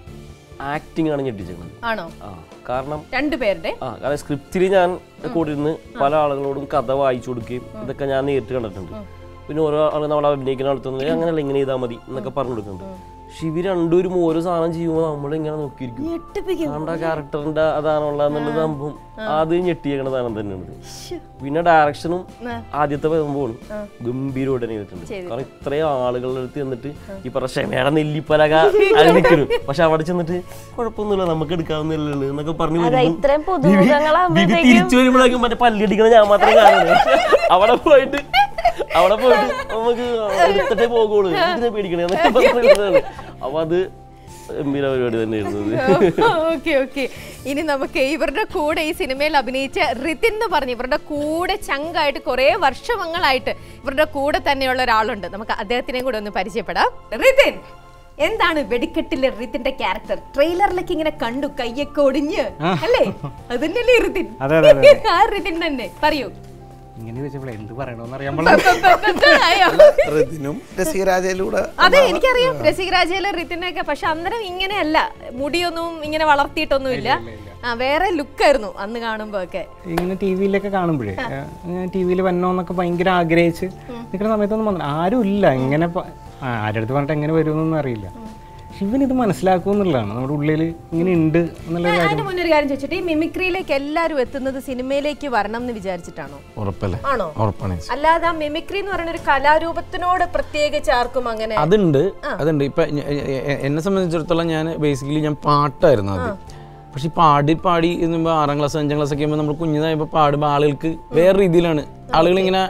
ആക്ടിങ് ആണ് ഞെട്ടിച്ചേക്കുന്നത് ആണോ ആ കാരണം രണ്ടുപേരുടെ ആ കാരണം സ്ക്രിപ്റ്റിൽ ഞാൻ കൂടി ഇരുന്ന് പല ആളുകളോടും കഥ വായിച്ചു കൊടുക്കുകയും ഇതൊക്കെ ഞാൻ നേരിട്ട് കണ്ടിട്ടുണ്ട് പിന്നെ ഓരോ ആൾ നമ്മൾ അഭിനയിക്കുന്ന അടുത്തുനിന്ന് അങ്ങനെയല്ല ഇങ്ങനെ ചെയ്താൽ മതി എന്നൊക്കെ പറഞ്ഞു കൊടുക്കുന്നുണ്ട് പക്ഷെ ഇവർ രണ്ടുപേരും ഓരോ സാധനം ചെയ്യുമ്പോൾ നമ്മൾ ഇങ്ങനെ നോക്കിയിരിക്കും കണ്ട ക്യാരക്ടറിന്റെ അതാണുള്ളതെന്നുള്ള സംഭവം അത് ഞെട്ടിയേക്കണ സാധനം തന്നെയാണ് പിന്നെ ഡയറക്ഷനും ആദ്യത്തെ വരുമ്പോഴും ഗംഭീരമായിട്ട് തന്നെ ചെയ്തിട്ടുണ്ട് കാരണം ഇത്രയും ആളുകളുടെ അടുത്ത് ചെന്നിട്ട് ഈ പറഞ്ഞ ക്ഷമയുടെ നെല്ലിപ്പലക അത് നിൽക്കുന്നു പക്ഷെ അവിടെ ചെന്നിട്ട് കുഴപ്പമൊന്നുമില്ല നമുക്ക് എടുക്കാവുന്നില്ലല്ലോ എന്നൊക്കെ പറഞ്ഞു ഇത്രയും ബിബി തിരിച്ചു വരുമ്പോഴേക്കും മറ്റേ പല്ലടിക്കണ ഞാൻ മാത്രം കാണുന്നത് അവിടെ പോയിട്ട് അവിടെ പോയിട്ട് നമുക്ക് എടുത്തിട്ടേ പോകുള്ളൂ ഇതിനെ പേടിക്കണേ എന്നൊക്കെ പറഞ്ഞിട്ടുള്ളതാണ് അപ്പൊ അത് ഗംഭീര പരിപാടി തന്നെയായിരുന്നു ഇത്. ഓക്കെ ഓക്കെ ഇനി നമുക്ക് ഇവരുടെ കൂടെ ഈ സിനിമയിൽ അഭിനയിച്ച റിതിൻ എന്ന് പറഞ്ഞ് ഇവരുടെ കൂടെ ചങ്കായിട്ട് കുറേ വർഷങ്ങളായിട്ട് ഇവരുടെ കൂടെ തന്നെയുള്ള ഒരാളുണ്ട് നമുക്ക് അദ്ദേഹത്തിനെയും കൂടെ ഒന്ന് പരിചയപ്പെടാം റിതിൻ എന്താണ് വെടിക്കെട്ടിലെ റിതിന്റെ ക്യാരക്ടർ ട്രെയിലറിലൊക്കെ ഇങ്ങനെ കണ്ടു കയ്യൊക്കെ ഒടിഞ്ഞ് അല്ലേ അത് തന്നെയല്ലേ റിതിൻ അതെ, അതെ, അതെ. ആ റിതിൻ തന്നെ പറയൂ ഇങ്ങനെ ചോദിച്ചപ്പോൾ എന്ത് പറയണമെന്ന് അറിയാൻ ആയോ? ഋതിനും രസികരാജയിലൂടെ അതെ എനിക്കറിയാം രസികരാജയിലെ റിതിനൊക്കെ പക്ഷെ അന്നേരം ഇങ്ങനെയല്ല മുടിയൊന്നും ഇങ്ങനെ വളർത്തിയിട്ടൊന്നുമില്ല ആ വേറെ ലുക്കായിരുന്നു അന്ന് കാണുമ്പോ ഒക്കെ ഇങ്ങനെ ടി വിയിലൊക്കെ കാണുമ്പോഴേ ഞാൻ ടി വിയിൽ വന്നോന്നൊക്കെ ഭയങ്കര ആഗ്രഹിച്ച് നിൽക്കുന്ന സമയത്തൊന്നും വന്നില്ല ആരും ഇല്ല ഇങ്ങനെ പ- ആ, ആരുടെ അടുത്ത് പറഞ്ഞിട്ട് എങ്ങനെ വരുമെന്നൊന്നും അറിയില്ല പക്ഷെ ഇവൻ ഇത് മനസ്സിലാക്കും എന്നുള്ളതാണ് നമ്മുടെ ഉള്ളിൽ ഇങ്ങനെ ഉണ്ട് എന്നുള്ള ഞാൻ കാര്യം അതിന്റെ മുന്നേ ഒരു കാര്യം ചോദിച്ചിട്ട് ഈ മിമിക്രിയിലേക്ക് എല്ലാവരും എത്തുന്നത് സിനിമയിലേക്ക് വരണം എന്ന് വിചാരിച്ചിട്ടാണോ ഉറപ്പല്ലേ ആണോ ഉറപ്പാണ് ചേച്ചി. അല്ലാതെ ആ മിമിക്രി എന്ന് പറയുന്ന ഒരു കലാരൂപത്തിനോട് പ്രത്യേകിച്ച് ആർക്കും അങ്ങനെ അതുണ്ട് അതുണ്ട് ഇപ്പൊ ഞ- എ- എ- എന്നെ സംബന്ധിച്ചിടത്തോളം ഞാൻ ബേസിക്കലി ഞാൻ പാട്ടായിരുന്നു ആദ്യം പക്ഷെ ഈ പാടി പാടി എന്നുമ്പോൾ ആറാം ക്ലാസ് അഞ്ചാം ക്ലാസ് ഒക്കെ ആകുമ്പോൾ നമ്മൾ കുഞ്ഞിതായപ്പോൾ പാടുമ്പോൾ ആളുകൾക്ക് വേറെ രീതിയിലാണ് ആളുകൾ ഇങ്ങനെ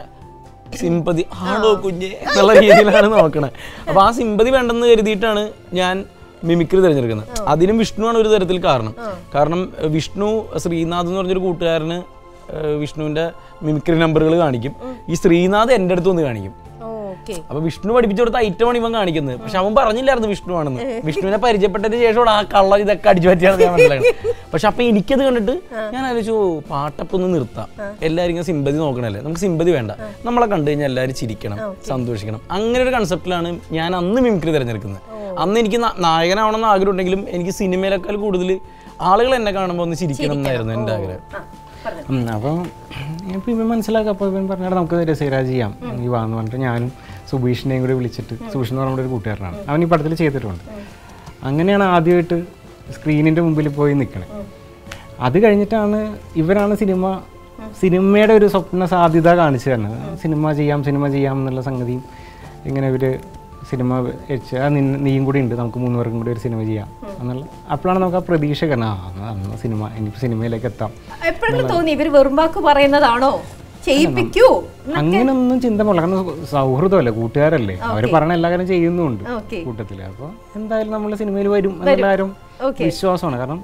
സിമ്പതി ആടോ കുഞ്ഞ് എന്നുള്ള രീതിയിലാണ് നോക്കണത് അപ്പോൾ ആ സിമ്പതി വേണ്ടെന്ന് കരുതിയിട്ടാണ് ഞാൻ മിമിക്രി തിരഞ്ഞെടുക്കുന്നത് അതിനും വിഷ്ണുവാണ് ഒരു തരത്തിൽ കാരണം കാരണം ഏഹ്, വിഷ്ണു ശ്രീനാഥ് എന്ന് പറഞ്ഞൊരു കൂട്ടുകാരന് ഏഹ്, വിഷ്ണുവിന്റെ മിമിക്രി നമ്പറുകൾ കാണിക്കും ഈ ശ്രീനാഥ് എൻ്റെ അടുത്ത് വന്ന് കാണിക്കും ഓക്കെ അപ്പൊ വിഷ്ണു പഠിപ്പിച്ചു കൊടുത്ത ഐറ്റമാണ് ഇവൻ കാണിക്കുന്നത് പക്ഷെ അവൻ പറഞ്ഞില്ലായിരുന്നു വിഷ്ണു ആണെന്ന് വിഷ്ണുവിനെ പരിചയപ്പെട്ടതിന് ശേഷമാണ് ആ കള്ള ഇതൊക്കെ അടിച്ചു പറ്റിയാണ് ഞാൻ മനസ്സിലായത് പക്ഷെ അപ്പൊ എനിക്കത് കണ്ടിട്ട് ഞാൻ ആലോചിച്ചു "ഓ, പാട്ടപ്പ് ഒന്ന് നിർത്താം എല്ലാവരും ഇങ്ങനെ സിമ്പതി നോക്കണല്ലേ നമുക്ക് സിമ്പതി വേണ്ട നമ്മളെ കണ്ടു കഴിഞ്ഞാൽ എല്ലാവരും ചിരിക്കണം സന്തോഷിക്കണം അങ്ങനെ ഒരു കൺസെപ്റ്റിലാണ് ഞാൻ അന്ന് മിമിക്രി തിരഞ്ഞെടുക്കുന്നത് അന്ന് എനിക്ക് നാ- നായകനാവണമെന്ന് ആഗ്രഹം ഉണ്ടെങ്കിലും എനിക്ക് സിനിമയിലേക്കാൾ കൂടുതൽ ആളുകൾ എന്നെ കാണുമ്പോൾ ഒന്ന് ചിരിക്കണം എന്നായിരുന്നു എൻ്റെ ആഗ്രഹം ഉം, അപ്പോൾ ഇപ്പം ഇവൻ മനസ്സിലാക്കുക അപ്പോൾ ഇവൻ പറഞ്ഞാൽ നമുക്ക് രസകരാജ് ചെയ്യാം ഈ വാന്ന് പറഞ്ഞിട്ട് ഞാനും സുബീഷിനെയും കൂടി വിളിച്ചിട്ട് സുബീഷ് എന്ന് പറഞ്ഞ ഒരു കൂട്ടുകാരനാണ് അവൻ ഈ പടത്തിൽ ചെയ്തിട്ടുണ്ട് അങ്ങനെയാണ് ആദ്യമായിട്ട് സ്ക്രീനിൻ്റെ മുമ്പിൽ പോയി നിൽക്കണേ അത് കഴിഞ്ഞിട്ടാണ് ഇവരാണ് സിനിമ സിനിമയുടെ ഒരു സ്വപ്ന സാധ്യത കാണിച്ചു തരുന്നത് സിനിമ ചെയ്യാം സിനിമ ചെയ്യാം എന്നുള്ള സംഗതിയും ഇങ്ങനെ ഇവർ സിനിമ വെച്ച് ആ നിന്ന നീയും കൂടി ഉണ്ട് നമുക്ക് മൂന്ന് പേർക്കും കൂടി ഒരു സിനിമ ചെയ്യാം എന്നുള്ള അപ്പോഴാണ് നമുക്ക് ആ പ്രതീക്ഷ കാരണം ആ എന്നാ അന്ന് സിനിമ ഇനിയിപ്പോൾ സിനിമയിലേക്ക് എത്താം എപ്പോഴെങ്കിലും തോന്നി ഇവർ വെറുമ്പാക്ക് പറയുന്നതാണോ ചെയ്യിപ്പിക്കൂ അങ്ങനൊന്നും ചിന്ത പോല കാരണം സൗഹൃദമല്ലേ കൂട്ടുകാരല്ലേ അവർ പറഞ്ഞ എല്ലാ കാര്യം ചെയ്യുന്നുണ്ട് Okay. കൂട്ടത്തിൽ അപ്പോൾ എന്തായാലും നമ്മൾ സിനിമയിൽ വരും എന്നെല്ലാവരും വിശ്വാസമാണ് കാരണം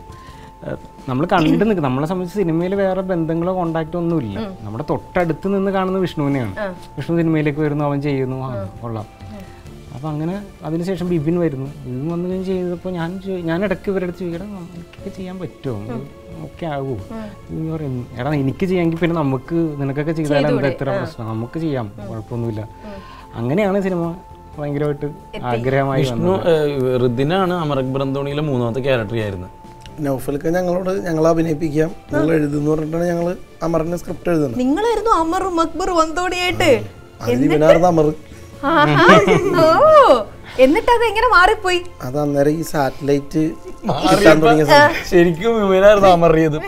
നമ്മൾ കണ്ടു നിൽക്കും നമ്മളെ സംബന്ധിച്ച് സിനിമയിൽ വേറെ ബന്ധങ്ങളോ കോണ്ടാക്റ്റോ ഒന്നുമില്ല നമ്മുടെ തൊട്ടടുത്ത് നിന്ന് കാണുന്ന വിഷ്ണുവിനെയാണ് വിഷ്ണു സിനിമയിലേക്ക് വരുന്നു അവൻ ചെയ്യുന്നു ആ കൊള്ളാം അപ്പം അങ്ങനെ അതിനുശേഷം ബിബിൻ വരുന്നു ബിബിൻ വന്നു കഴിഞ്ഞ് ചെയ്തപ്പോൾ ഞാൻ ചോ- ഞാൻ ഇടയ്ക്ക് ഇവരുടെ അടുത്ത് ചോദിക്കണം എനിക്കൊക്കെ ചെയ്യാൻ പറ്റുമോ ഒക്കെ ആകുമോ ഇവര് പറയും എടാ എനിക്ക് ചെയ്യാമെങ്കിൽ പിന്നെ നമുക്ക് നിനക്കൊക്കെ ചെയ്താൽ എന്താ ഇത്ര പ്രശ്നം നമുക്ക് ചെയ്യാം കുഴപ്പമൊന്നുമില്ല അങ്ങനെയാണ് സിനിമ ഭയങ്കരമായിട്ട് ആഗ്രഹമായി വിഷ്ണു ഏഹ്, ഋതിനാണ് അമരക് ബ്രന്തോണിയിലെ മൂന്നാമത്തെ ക്യാരക്ടർ ആയിരുന്നത് നൗഫലൊക്കെ ഞങ്ങളോട് ഞങ്ങൾ അഭിനയിപ്പിക്കാം നിങ്ങൾ എഴുതുന്നു പറഞ്ഞിട്ടാണ് ഞങ്ങൾ അമറിന്റെ സ്ക്രിപ്റ്റ് എഴുതുന്നത് നിങ്ങളായിരുന്നു അമറും അക്ബറും വന്തോടിയായിട്ട് അതിൽ ഇവനായിരുന്നു അമർ ആഹാ. ഓ എന്നിട്ട് അത് എങ്ങനെ മാറിപ്പോയി അത് അന്നേരം ഈ സാറ്റലൈറ്റ് കിട്ടാൻ തുടങ്ങിയ സമയം. ശരിക്കും ഇവനായിരുന്നു അമറിയത്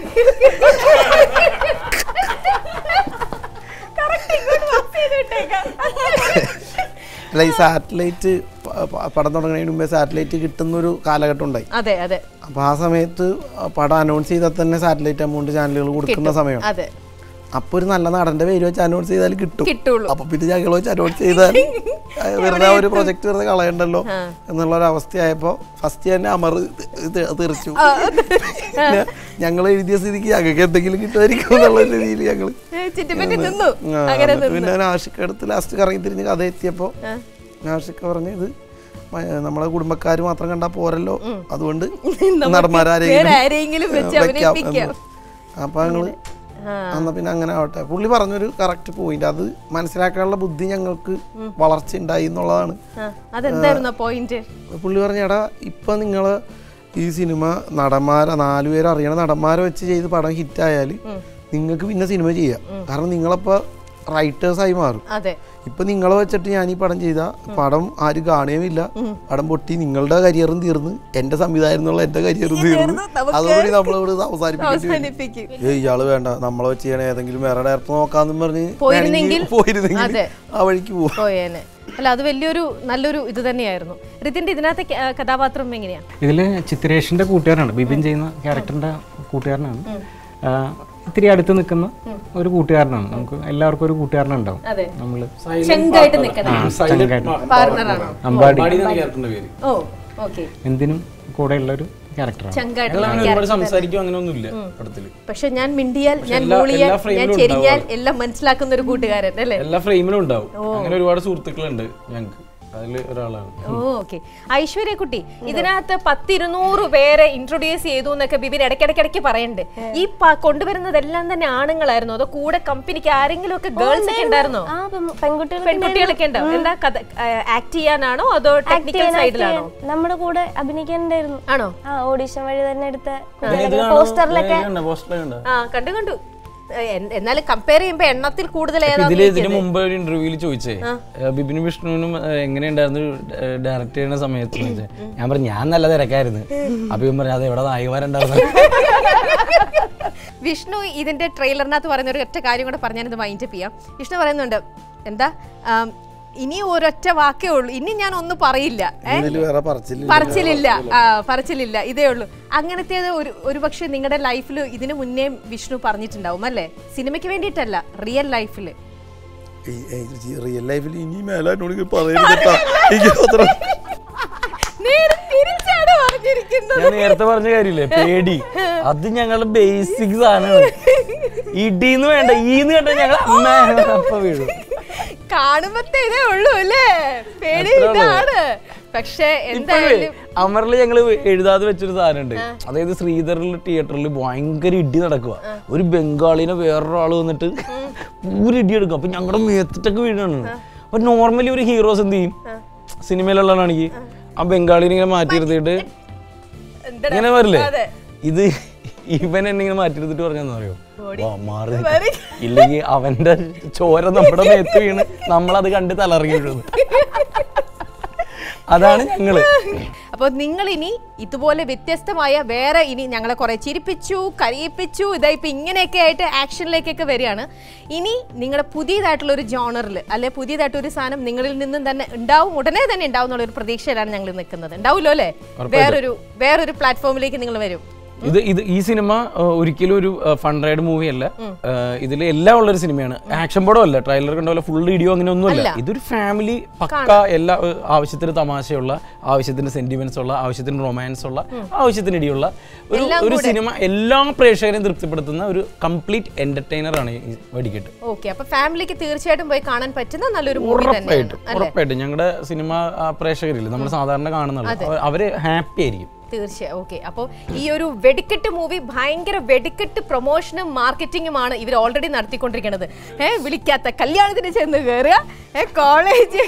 അല്ല ഈ സാറ്റലൈറ്റ് പടം തുടങ്ങുന്നതിന് മുമ്പേ സാറ്റലൈറ്റ് കിട്ടുന്ന ഒരു കാലഘട്ടം ഉണ്ടായി അതെ അതെ അപ്പൊ ആ സമയത്ത് പടം അനൗൺസ് ചെയ്താൽ തന്നെ സാറ്റലൈറ്റ് എമൗണ്ട് ചാനലുകൾ കൊടുക്കുന്ന സമയമാണ് അതെ അപ്പൊ ഒരു നല്ല നടന്റെ പേര് വെച്ച് അനൗൺസ് ചെയ്താൽ കിട്ടും കിട്ടുള്ളൂ അപ്പൊ പിന്നെ ഞങ്ങൾ വെച്ച് അനൗൺസ് ചെയ്താൽ അത് വെറുതെ ആ ഒരു പ്രൊജക്ട് വെറുതെ കളയണ്ടല്ലോ എന്നുള്ള ഒരു അവസ്ഥയായപ്പോ ഫസ്റ്റ് തന്നെ അമർ ഇത് തീർച്ചു പിന്നെ ഞങ്ങൾ എഴുതിയ സ്ഥിതിക്ക് ഞങ്ങൾക്ക് എന്തെങ്കിലും കിട്ടുമായിരിക്കും എന്നുള്ള രീതിയിൽ ഞങ്ങൾ ചുറ്റുപറ്റി നിന്നു അങ്ങനെ പിന്നെ നാഷിക്ക അടുത്ത് ലാസ്റ്റ് കറങ്ങി തിരിഞ്ഞ് കഥ എത്തിയപ്പോ നാഷിക്ക പറഞ്ഞു ഇത് മ- നമ്മളെ കുടുംബക്കാർ മാത്രം കണ്ടാ പോരല്ലോ അതുകൊണ്ട് വേറെ നടന്മാരാരെങ്കിലും ആരെങ്കിലും വെച്ച് വെക്കാം അഭിനയിപ്പിക്കാം. എന്ന്. അപ്പൊ ഞങ്ങള് എന്നാ പിന്നെ അങ്ങനെ ആവട്ടെ പുള്ളി പറഞ്ഞൊരു കറക്റ്റ് പോയിന്റ് അത് മനസ്സിലാക്കാനുള്ള ബുദ്ധി ഞങ്ങൾക്ക് വളർച്ച ഉണ്ടായി എന്നുള്ളതാണ് ആ, അതെന്തായിരുന്നു പോയിന്റ് പുള്ളി പറഞ്ഞ എടാ ഇപ്പൊ നിങ്ങള് ഈ സിനിമ നടന്മാരെ നാലുപേരെ അറിയണ നടന്മാരെ വെച്ച് ചെയ്ത് പടം ഹിറ്റായാൽ നിങ്ങൾക്ക് പിന്നെ സിനിമ ചെയ്യാം കാരണം നിങ്ങളപ്പോ റൈറ്റേഴ്സായി മാറും അതെ ഇപ്പൊ നിങ്ങളെ വെച്ചിട്ട് ഞാൻ ഈ പടം ചെയ്ത പടം ആരും കാണുകയുമില്ല പടം പൊട്ടി നിങ്ങളുടെ കരിയറും തീർന്ന് എന്റെ സംവിധാനം എന്നുള്ള എന്റെ കരിയറും തീർന്ന് അതോടുകൂടി നമ്മളിവിടെ അവസാനിപ്പിക്കേണ്ടി വരും. അവസാനിപ്പിക്കും ഏയ് ഇയാള് വേണ്ട നമ്മളെ വെച്ച് ചെയ്യണ ഏതെങ്കിലും വേറെ ഡയറക്ടർ നോക്കാന്നും പറഞ്ഞ് പോയിരുന്നെങ്കിൽ- വേണമെങ്കിൽ പോയിരുന്നെങ്കിൽ അതെ. ആ വഴിക്ക് പോകും പോയേനെ അല്ല അത് വലിയൊരു നല്ലൊരു ഇത് തന്നെയായിരുന്നു ഋതിന്റെ ഇതിനകത്തെ ക- കഥാപാത്രം എങ്ങനെയാ ഇതിൽ ചിത്രേഷിന്റെ കൂട്ടുകാരനാണ് ബിബിൻ ചെയ്യുന്ന ക്യാരക്ടറിന്റെ കൂട്ടുകാരനാണ് ആ, ഇത്തിരി അടുത്ത് നിൽക്കുന്ന ഒരു കൂട്ടുകാരനാണ് നമുക്ക് എല്ലാവർക്കും ഒരു കൂട്ടുകാരനുണ്ടാവും അതെ നമ്മൾ ചെങ്കായിട്ട് നിൽക്കണം പാർട്ണറാണ് അമ്പാടി ക്യാരക്ടറിന്റെ പേര് ഓ ഓക്കെ എന്തിനും കൂടെയുള്ള ഒരു ക്യാരക്ടറാണ് ചെങ്കായിട്ട് ഞങ്ങൾ അങ്ങനെ ഒരുപാട് സംസാരിക്കും അങ്ങനെ ഒന്നുമില്ല പടത്തില് പക്ഷെ ഞാൻ മിണ്ടിയാൽ ഞാൻ എല്ലാ- മൂളിയാൽ എല്ലാ frame ഞാൻ ലും ചെരിഞ്ഞാൽ എല്ലാം മനസ്സിലാക്കുന്ന ഒരു കൂട്ടുകാരൻ അല്ലേ എല്ലാ ഫ്രെയിമിലും ഉണ്ടാവും അങ്ങനെ ഒരുപാട് സുഹൃത്തുക്കളുണ്ട് ഞങ്ങൾക്ക് അതിൽ ഒരാളാണ് ഓ ഓക്കെ ഐശ്വര്യ കുട്ടി ഇതിനകത്ത് പത്തിരുന്നൂറ് പേരെ ഇൻട്രൊഡ്യൂസ് ചെയ്തു എന്നൊക്കെ ബിബിൻ ഇടയ്ക്കിടയ്ക്കിടയ്ക്ക് പറയുന്നുണ്ട് ഈ പ- കൊണ്ടുവരുന്നതെല്ലാം തന്നെ ആണുങ്ങളായിരുന്നു അതോ കൂടെ കമ്പനിക്ക് ആരെങ്കിലും ഒക്കെ ഗേൾസ് ഒക്കെ ഉണ്ടായിരുന്നോ ആ പെൺ- പെൺകുട്ടികൾ പെൺകുട്ടികളൊക്കെ ഉണ്ടോ എന്താ കഥ ആക്ട് ചെയ്യാനാണോ അതോ ടെക്നിക്കൽ സൈഡിലാണോ നമ്മുടെ കൂടെ അഭിനയിക്കാനുണ്ടായിരുന്നു ആണോ ആ ഓഡിഷൻ വഴി തന്നെ എടുത്ത പോസ്റ്ററിലൊക്കെ പോസ്റ്ററിലുണ്ട് ആ കണ്ടു കണ്ടു ഏ, എൻ- എന്നാലും കമ്പയർ ചെയ്യുമ്പോ എണ്ണത്തിൽ കൂടുതൽ ഏതാ ഇതില് ഇതിന് മുമ്പ് ഒരു ഇന്റർവ്യൂവിൽ ചോദിച്ചേ ഏഹ് ബിബിനും വിഷ്ണുവിനും ഏഹ് എങ്ങനെയുണ്ടായിരുന്നു ഡയറക്ട് ചെയ്യുന്ന സമയത്ത് എന്ന് ചോദിച്ചേ. ഞാൻ പറഞ്ഞു ഞാൻ നല്ല തിരക്കായിരുന്നു അപ്പൊ ഇവൻ പറഞ്ഞു അത് എവിടെ നായികമാരുണ്ടായിരുന്നു വിഷ്ണു ഇതിന്റെ ട്രെയിലറിനകത്ത് പറയുന്ന ഒരു ഒറ്റ കാര്യം കൂടെ പറഞ്ഞാൽ ഇത് മൈൻഡ് ചെയ്യാം വിഷ്ണു പറയുന്നുണ്ട് എന്താ ആം, ഇനി ഒരൊറ്റ വാക്കേ ഉള്ളൂ ഇനി ഞാൻ ഒന്നും പറയില്ല ഏ? ഇതില് വേറെ പറച്ചില്ല പറച്ചിലില്ല ആ, പറച്ചിലില്ല ഇതേ ഉള്ളൂ അങ്ങനത്തേത് ഒരു ഒരു പക്ഷേ നിങ്ങളുടെ ലൈഫിൽ ഇതിനു മുന്നേ വിഷ്ണു പറഞ്ഞിട്ടുണ്ടാവും അല്ലേ സിനിമയ്ക്ക് വേണ്ടിയിട്ടല്ല റിയൽ ലൈഫിൽ റിയൽ ലൈഫിൽ ഇനി മേലെ എന്നോട് ഇങ്ങനെ പറയരുത് കേട്ടോ. എനിക്ക് മാത്രം നേരെ തിരിച്ചാണ് പറഞ്ഞിരിക്കുന്നത് ഞാൻ നേരത്തെ പറഞ്ഞ കാര്യമില്ലേ പേടി അത് ഞങ്ങളുടെ ബേസിക് സാധനമാണ് ഇടിന്ന് വേണ്ട ഈന്ന് കണ്ട ഞങ്ങൾ അമ്മ അപ്പ വീഴും കാണുമ്പത്തേനേ ഉള്ളൂ അല്ലേ പേടി അത്രേ ഉള്ളൂ. ഇതാണ് പക്ഷെ ഇപ്പോഴേ എന്തായാലും അമറിൽ ഞങ്ങള് എഴുതാതെ വെച്ചൊരു സാധനമുണ്ട് അതായത് ശ്രീധറിൽ തിയേറ്ററിൽ ഭയങ്കര ഇടി നടക്കുക ഒരു ബംഗാളിനെ വേറൊരാൾ വന്നിട്ട് പൂര ഇടി എടുക്കും അപ്പൊ ഞങ്ങളുടെ മേത്തിട്ടൊക്കെ വീഴാണ് അപ്പൊ നോർമലി ഒരു ഹീറോസ് എന്ത് ചെയ്യും സിനിമയിലുള്ളതാണെങ്കിൽ ആ ബംഗാളിനെ ഇങ്ങനെ മാറ്റി നിർത്തിയിട്ട് എന്തെടാ? ഇങ്ങനെ വരില്ലേ അതെ. ഇത് ഇവൻ എന്നെ ഇങ്ങനെ മാറ്റി എടുത്തിട്ട് പറഞ്ഞെന്ന് അറിയോ വാ, മാറി നിക്ക്. ഇല്ലെങ്കിൽ അവന്റെ ചോര നമ്മുടെ മേത്ത് വീണ് നമ്മളത് കണ്ട് തലറിഞ്ഞു വീഴുന്നു അതാണ് ഞങ്ങള് അപ്പോൾ നിങ്ങൾ ഇനി ഇതുപോലെ വ്യത്യസ്തമായ വേറെ ഇനി ഞങ്ങളെ കുറെ ചിരിപ്പിച്ചു കരയിപ്പിച്ചു ഇതാ ഇപ്പൊ ഇങ്ങനെയൊക്കെ ആയിട്ട് ആക്ഷനിലേക്കൊക്കെ വരികയാണ് ഇനി നിങ്ങളുടെ പുതിയതായിട്ടുള്ള ഒരു ജോണറിൽ അല്ലെ പുതിയതായിട്ട് ഒരു സാധനം നിങ്ങളിൽ നിന്നും തന്നെ ഉണ്ടാവും ഉടനെ തന്നെ ഉണ്ടാവും എന്നുള്ള ഒരു പ്രതീക്ഷയിലാണ് ഞങ്ങൾ നിൽക്കുന്നത് ഉണ്ടാവുമല്ലോ അല്ലേ വേറൊരു വേറൊരു പ്ലാറ്റ്ഫോമിലേക്ക് നിങ്ങൾ വരും ഇത് ഇത് ഈ സിനിമ ആ, ഒരിക്കലും ഒരു ഫണ്ട് റൈഡ് മൂവി അല്ല ഇതിൽ എല്ലാം ഉള്ളൊരു സിനിമയാണ് ആക്ഷൻ പടം അല്ല ട്രെയിലർ കണ്ട പോലെ ഫുൾ വീഡിയോ അങ്ങനെ ഒന്നുമല്ല ഇതൊരു ഫാമിലി പക്ക എല്ലാ ആ, ആവശ്യത്തിന് തമാശയുള്ള ആവശ്യത്തിന് സെന്റിമെന്റ്സ് ഉള്ള ആവശ്യത്തിന് റൊമാൻസ് ഉള്ള ആവശ്യത്തിന് ഇടിയുള്ള ഒരു ഒരു സിനിമ എല്ലാ പ്രേക്ഷകരെയും തൃപ്തിപ്പെടുത്തുന്ന ഒരു കംപ്ലീറ്റ് എന്റർടൈനർ ആണ് ഈ വെടിക്കെട്ട് ഓക്കെ അപ്പൊ ഫാമിലിക്ക് തീർച്ചയായിട്ടും പോയി കാണാൻ പറ്റുന്ന നല്ലൊരു മൂവി തന്നെയാണ് ഉറപ്പായിട്ടും ഉറപ്പായിട്ടും ഞങ്ങളുടെ സിനിമ ആ, പ്രേക്ഷകരില്ലേ നമ്മൾ സാധാരണ കാണുന്നുള്ളൂ അവര് ഹാപ്പി ആയിരിക്കും തീർച്ചയായും ഓക്കെ അപ്പോൾ ഈ ഒരു വെടിക്കെട്ട് മൂവി ഭയങ്കര വെടിക്കെട്ട് പ്രൊമോഷനും മാർക്കറ്റിംഗുമാണ് ഇവർ ഓൾറെഡി നടത്തിക്കൊണ്ടിരിക്കുന്നത് ഏ വിളിക്കാത്ത കല്യാണത്തിന് ചെന്ന് കയറുക ഏ കോളേജ്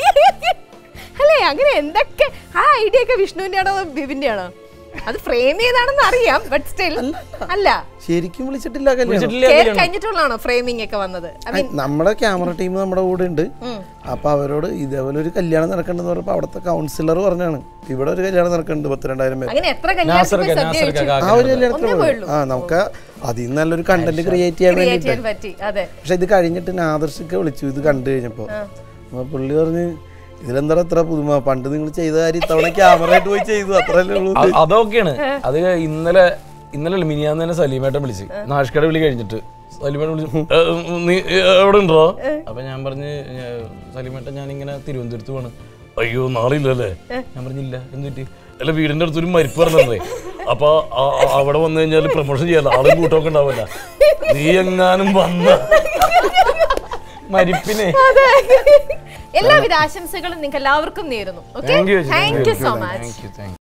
അല്ലേ അങ്ങനെ എന്തൊക്കെ ആ ഐഡിയ ഒക്കെ വിഷ്ണുവിന്റെ ആണോ ബിബിന്റെ ആണോ അത് ഫ്രെയിം ചെയ്താണെന്ന് അറിയാം ബട്ട് സ്റ്റിൽ അല്ല ശരിക്കും വിളിച്ചിട്ടില്ല കല്യാണം വിളിച്ചിട്ടില്ല കേറി കഴിഞ്ഞിട്ടുള്ളതാണോ ഫ്രെയിമിംഗ് ഒക്കെ വന്നത് ഐ മീൻ നമ്മുടെ ക്യാമറ ടീം നമ്മുടെ കൂടെ ഉണ്ട് അപ്പൊ അവരോട് ഇതേപോലെ ഒരു കല്യാണം നടക്കണ്ടെന്ന് പറഞ്ഞപ്പോ അവിടുത്തെ കൗൺസിലർ പറഞ്ഞാണ് ഇവിടെ ഒരു കല്യാണം നടക്കുന്നുണ്ട് പത്തിരണ്ടായിരം പേര് അങ്ങനെ എത്ര കല്യാണത്തിന് പോയി നാസർക്ക സദ്യ നാസർക്ക കഴിച്ചു? ആ ഒരു കല്യാണത്തിന് ഒന്നേ പോയി. പോയുള്ളൂ. ആ നമുക്ക് അതിൽ നിന്ന് നല്ലൊരു കണ്ടന്റ് ക്രിയേറ്റ് ചെയ്യാൻ ക്രിയേറ്റ് വേണ്ടിട്ട് ചെയ്യാൻ പറ്റി അതെ പക്ഷെ ഇത് കഴിഞ്ഞിട്ട് നാദർശൊക്കെ വിളിച്ചു ഇത് കണ്ടു കഴിഞ്ഞപ്പോ അപ്പൊ പുള്ളി പറഞ്ഞ് ഇതിലെന്താ അത്ര പുതുമ പണ്ട് നിങ്ങൾ ചെയ്ത കാര്യം ഇത്തവണ ക്യാമറ ആയിട്ട് പോയി ചെയ്തു അത്രല്ലേ ഉള്ളൂ അ- അതൊക്കെയാണ് അത് ഇന്നലെ ഇന്നലെ അല്ല മിനിയാന്ന് തന്നെ സലീമേട്ടൻ വിളിച്ച് നാഷ്കട വിളി കഴിഞ്ഞിട്ട് സലീമേട്ടൻ വിളിച്ചു "ഏ, നീ എവിടെ ഉണ്ടോ അപ്പൊ ഞാൻ പറഞ്ഞ് "ഞാ- സലീമേട്ടൻ ഞാൻ ഇങ്ങനെ തിരുവനന്തപുരത്ത് പോണ് അയ്യോ നാളില്ലല്ലേ ഞാൻ പറഞ്ഞില്ല എന്നിട്ട് അല്ല വീടിന്റെ അടുത്ത് ഒരു മരിപ്പ് പറഞ്ഞേ അപ്പൊ ആ- ആ- അവിടെ വന്നു കഴിഞ്ഞാൽ പ്രൊമോഷൻ ചെയ്യാലോ ആളും കൂട്ടമൊക്കെ ഉണ്ടാവില്ല നീ എങ്ങാനും വന്ന മരിപ്പിനെ എല്ലാവിധ ആശംസകളും നിങ്ങൾക്ക് എല്ലാവർക്കും നേരുന്നു okay thank you thank you so much thank you thank U